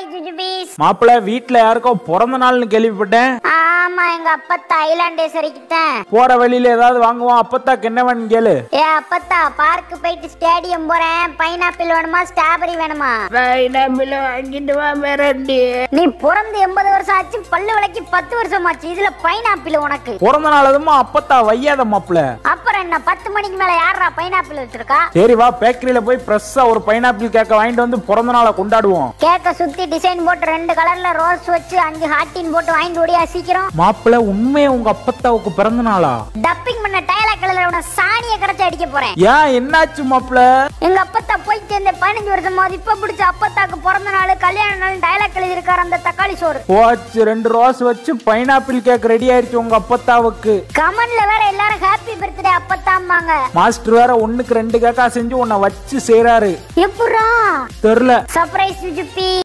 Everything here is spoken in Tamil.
ஜுஜுபீஸ் மாப்பிள்ள வீட்ல யாருக்கோ பிறந்த நாள்னு கேள்விப்பட்டேன் ஆமா எங்க அப்பத்தா ஐலாண்டேஸ்வரிக்குத்தான் போற வழியில ஏதாவது வாங்குவோம் அப்பத்தாக்கு என்ன வேணும் கேளு ஏ அப்பத்தா பார்க்கு போயிட்டு ஸ்டேடியம் போறேன் பைனாப்பிள் வேணுமா ஸ்ட்ராபெரி வேணுமா பைனாப்பிள் வாங்கிட்டு வா மிரண்டி நீ பிறந்து எண்பது வருஷம் ஆச்சு பல்லு விளக்கி பத்து வருஷம் ஆச்சு இதுல பைனாப்பிள் உனக்கு பிறந்த நாள் அதுமா அப்பத்தா வையாத மாப்பிள்ள அப்புறம் என்ன பத்து மணிக்கு மேல யாரா பைனாப்பிள் வச்சிருக்கா சரி வா பேக்கரியில போய் ஃப்ரெஷ்ஷா ஒரு பைனாப்பிள் கேக்க வாங்கிட்டு வந்து பிறந்த நாளை கொண்டாடுவோம் கேக்க சுத்தி டிசைன் போட்டு ரெண்டு கலர்ல ரோஸ் வச்சு அஞ்சு ஹார்டின் போட்டு வாங்கிட்டு ஓடியா சீக்கிரம் மாப்பிள்ள உண்மையா உங்க அப்பத்தாவுக்கு பிறந்த நாளா டப்பிங் பண்ண டயலாக் எழுதுற சாணியை கரைச்சு அடிக்க போறேன் ஏன் என்னாச்சு மாப்பிள்ள எங்க அப்பத்தா போய் சேர்ந்த பதினஞ்சு வருஷம் ஆகுது இப்ப பிடிச்ச அப்பத்தாக்கு பிறந்த நாள் கல்யாண நாள் டயலாக் எழுதியிருக்காரு அந்த தக்காளி சோறு போச்சு ரெண்டு ரோஸ் வச்சு பைனாப்பிள் கேக் ரெடி ஆயிடுச்சு உங்க அப்பத்தாவுக்கு கமெண்ட்ல வேற எல்லாரும் ஹாப்பி பர்த்டே அப்பத்தாம்பாங்க மாஸ்டர் வேற ஒண்ணுக்கு ரெண்டு கேக்கா செஞ்சு உன்னை வச்சு செய்றாரு எப்படா தெரியல சர்ப்ரைஸ் ஜுப்பி